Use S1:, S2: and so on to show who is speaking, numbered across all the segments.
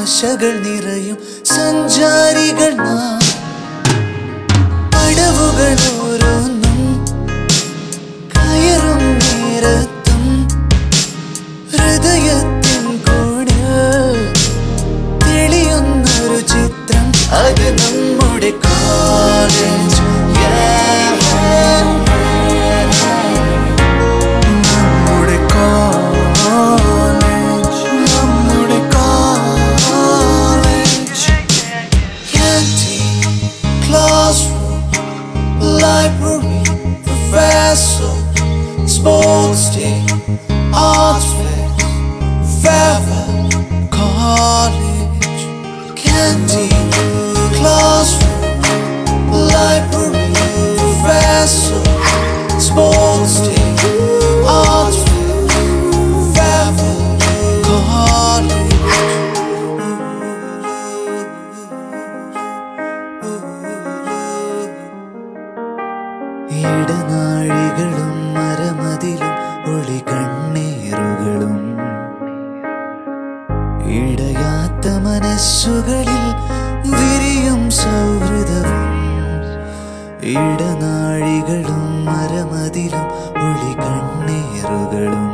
S1: ആശകൾ നിറയും സഞ്ചാരികൾ നാം പടവുകൾ ഓരോന്നും കയറും നേരത്തും ഹൃദയത്തിൻ കൂടെ തെളിയുന്നൊരു ചിത്രം അത് നമ്മുടെ കോളേജ് നമ്മുടെ കോളേജ് നമ്മുടെ college Canteen, classroom, library, professor, sports day, arts fest, farewell, college, canteen, classroom, library, professor, sports day, arts fest, farewell, college. ഇടനാഴികളും മരമതിലും ഒളി കണ്ണീറുകളും ഇടയാത്ത മനസ്സുകളിൽ വിരിയും സൗഹൃദവും ഇടനാഴികളും മരമതിലും ഒളി കണ്ണീറുകളും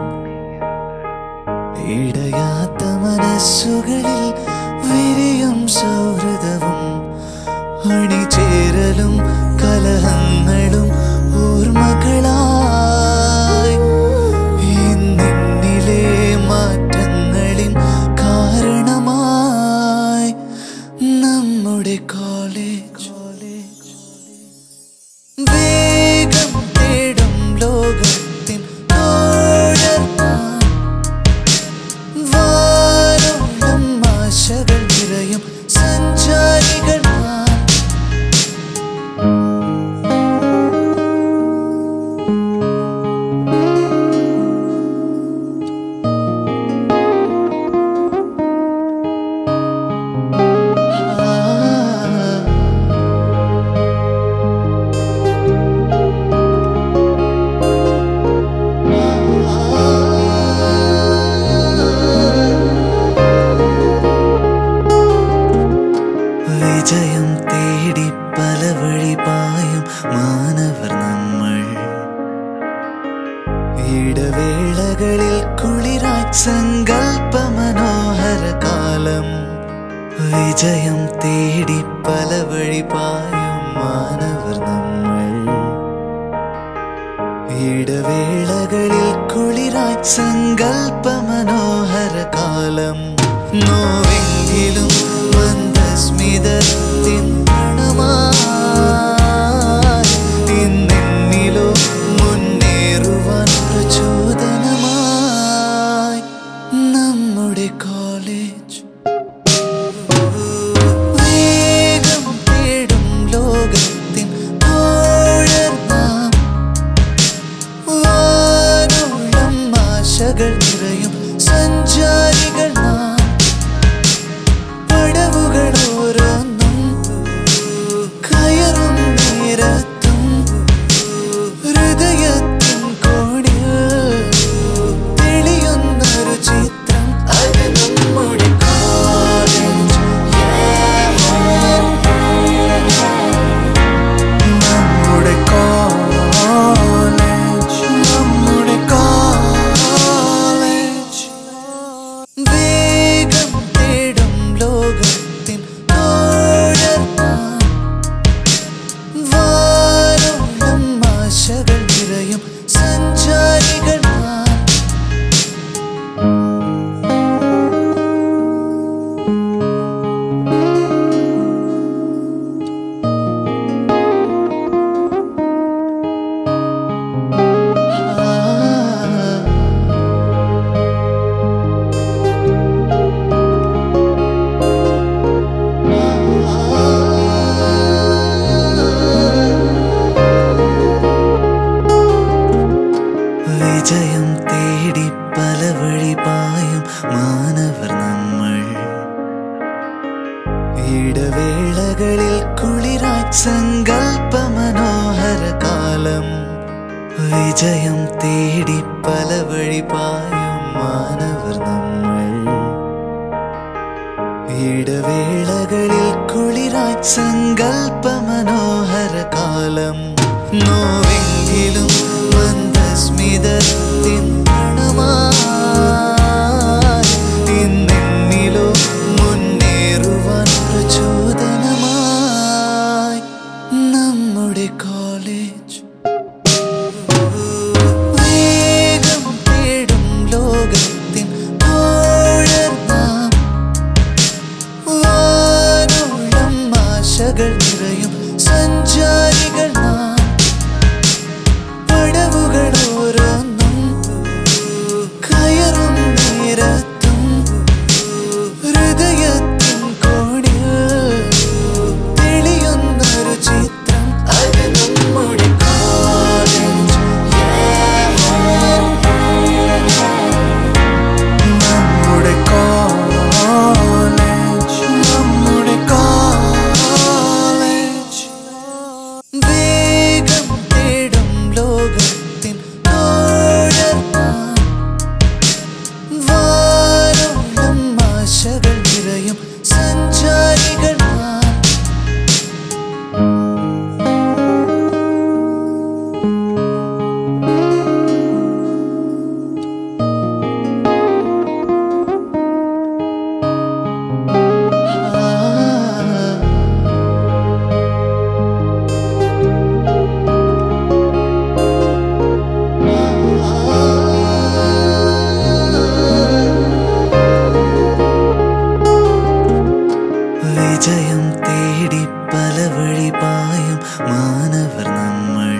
S1: ഇടയാത്ത മനസ്സുകളിൽ വിരിയും സൗഹൃദവും അണിചേരലും കലഹങ്ങളും ഓർമ്മകളായി ഇന്നിലെ മാറ്റങ്ങളിൻ കാരണമായി നമ്മുടെ കോളേജ് വേഗം തേടും ലോകത്തിൻ ഓഴർത്താൻ വാനോളം ആശകൾ നിറയും സഞ്ചാരികൾ നാം വിജയം തേടി പല വഴി പായും മാനവർ നമ്മൾ ഇടവേളകളിൽ കുളിരായി സങ്കൽപ്പ മനോഹര കാലം വിജയം തേടി പല വഴി പായും മാനവർ നമ്മൾ ഇടവേളകളിൽ കുളിരായി സങ്കൽപ്പ മനോഹര കാലം നോവെങ്കിലും മന്ദസ്മിതത്തിൻ മണമായി ഇന്നെന്നിലോ മുന്നേറുവാൻ പ്രചോദനമായി നമ്മുടെ കോളേജ് വേഗം തേടും ലോകത്തിൻ ഓഴർന്നാം വാനോളം ആശകൾ നിറയും സഞ്ചാരികൾ നാം പടവുകൾ ഓരോന്നും കയറും നേരത്തും ഹൃദയത്തിൻ കോണിൽ തെളിയുന്നൊരു ചിത്രം അത് നമ്മുടെ കോളേജ് നമ്മുടെ കോളേജ് നമ്മുടെ കോളേജ് വേഗം തേടും ലോകത്തിൻ ഓഴർത്താൻ വാനോളം ആശകൾ നിറയും സഞ്ചാരികൾ നാം വിജയം തേടി പല വഴി പായും മാനവർ നമ്മൾ ഇടവേളകളിൽ കുളിരായി സങ്കൽപ്പ മനോഹര കാലം വിജയം തേടി പല വഴി പായും മാനവർ നമ്മൾ ഇടവേളകളിൽ കുളിരായി സങ്കൽപ്പ മനോഹര കാലം നോവെങ്കിലും മന്ദസ്മിതത്തിൻ മണമായി ഇന്നെന്നിലോ മുന്നേറുവാൻ പ്രചോദനമായി നമ്മുടെ കോളേജ് വേഗം തേടും ലോകത്തിൻ ആഴർനാം വാനോളം ആശകൾ നിറയും സഞ്ചാരികൾ നാം പടവുകൾ ഓരോന്നും കയറും നേരത്തും ഹൃദയത്തിൻ കോണിൽ തെളിയുന്നൊരു ചിത്രം അത് നമ്മുടെ കോളേജ് നമ്മുടെ കോളേജ് നമ്മുടെ കോളേജ് വേഗം തേടും ലോകത്തിൻ ആഴർനാം വാനോളം ആശകൾ നിറയും സഞ്ചാരികൾ നാം വിജയം തേടി പല വഴി പായും മാനവർ നമ്മൾ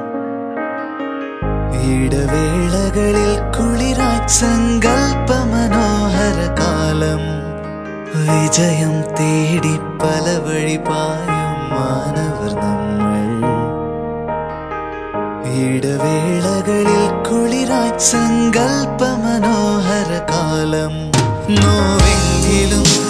S1: ഇടവേളകളിൽ കുളിരായി സങ്കൽപ്പ മനോഹര കാലം വിജയം തേടി പല വഴി പായും മാനവർ നമ്മൾ ഇടവേളകളിൽ കുളിരായി സങ്കൽപ്പ മനോഹര കാലം നോവെങ്കിലും